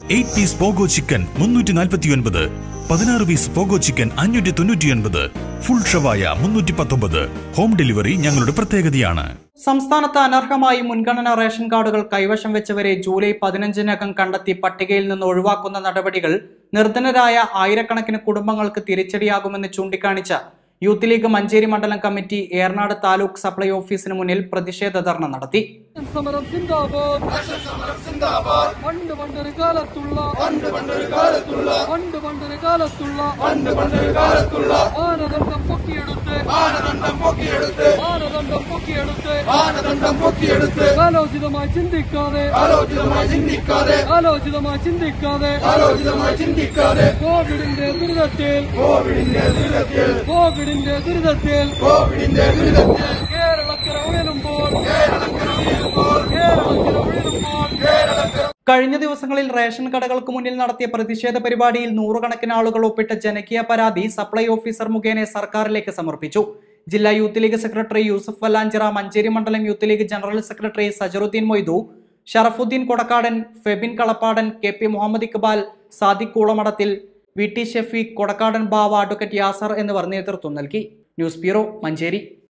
eight piece pogo chicken മുന്നൂറ്റി നാൽപ്പത്തി ഒൻപത് പതിനാറ് പീസ് പോഗോ ചിക്കൻ അഞ്ഞൂറ്റി തൊണ്ണൂറ്റി ഒൻപത് ഫുൾ ഷവായ മുന്നൂറ്റി പത്തൊമ്പത് ഹോം ഡെലിവറി ഞങ്ങളുടെ പ്രത്യേകതയാണ് സംസ്ഥാനത്ത് അനർഹമായി മുൻഗണനാ റേഷൻ കാർഡുകൾ കൈവശം വെച്ചവരെ ജൂലൈ പതിനഞ്ചിനകം കണ്ടെത്തി പട്ടികയിൽ നിന്ന് ഒഴിവാക്കുന്ന നടപടികൾ നിർധനരായ ആയിരക്കണക്കിന് കുടുംബങ്ങൾക്ക് തിരിച്ചടിയാകുമെന്ന് ചൂണ്ടിക്കാണിച്ച യൂത്ത് ലീഗ് മഞ്ചേരി മണ്ഡലം കമ്മിറ്റി ഏർനാട് താലൂക്ക് സപ്ലൈ ഓഫീസിന് മുന്നിൽ പ്രതിഷേധ ധർണ നടത്തി സമരം സിന്ദാബാദ് പണ്ട് പണ്ടൊരു കാലത്തുള്ള പണ്ട് പണ്ടൊരു കാലത്തുള്ള പണ്ട് പണ്ടൊരു കാലത്തുള്ള പണ്ട് പണ്ടൊരു കാലത്തുള്ള മാനദണ്ഡം പൊക്കിയെടുത്ത് മാനദണ്ഡം പൊക്കിയെടുത്ത് മാനദണ്ഡം പൊക്കിയെടുത്ത് മാനദണ്ഡം പൊക്കിയെടുത്ത് കാലോചിതമായി ചിന്തിക്കാതെ ആലോചിതമായി ചിന്തിക്കാതെ ആലോചിതമായി ചിന്തിക്കാതെ ആലോചിതമായി ചിന്തിക്കാതെ കോവിഡിന്റെ ദുരിതത്തിൽ കോവിഡിന്റെ ദുരിതത്തിൽ കോവിഡിന്റെ ദുരിതത്തിൽ കോവിഡിന്റെ ദുരിതത്തിൽ കേരളക്കര ഉയരുമ്പോൾ കേരളക്കര ഉയരുമ്പോൾ കേരളക്കര ഉയരുമ്പോൾ കേരളക്കര കഴിഞ്ഞ ദിവസങ്ങളിൽ റേഷൻ കടകൾക്ക് മുന്നിൽ നടത്തിയ പ്രതിഷേധ പരിപാടിയിൽ നൂറുകണക്കിന് ആളുകൾ ഒപ്പിട്ട ജനകീയ പരാതി സപ്ലൈ ഓഫീസർ മുഖേന സർക്കാരിലേക്ക് സമർപ്പിച്ചു ജില്ലാ Youth League secretary Yusuf Vallanchira Manjeri മണ്ഡലം Youth League general secretary Sajaruddin Moidu Sharafuddin Kodakkadan Febin Kalappadan K P Muhammad Iqbal Sadiq Koolamadathil V T Shafeeq Kodakkadan Bava advocate Yasar എന്നിവർ നേതൃത്വം നൽകി ന്യൂസ് ബ്യൂറോ മഞ്ചേരി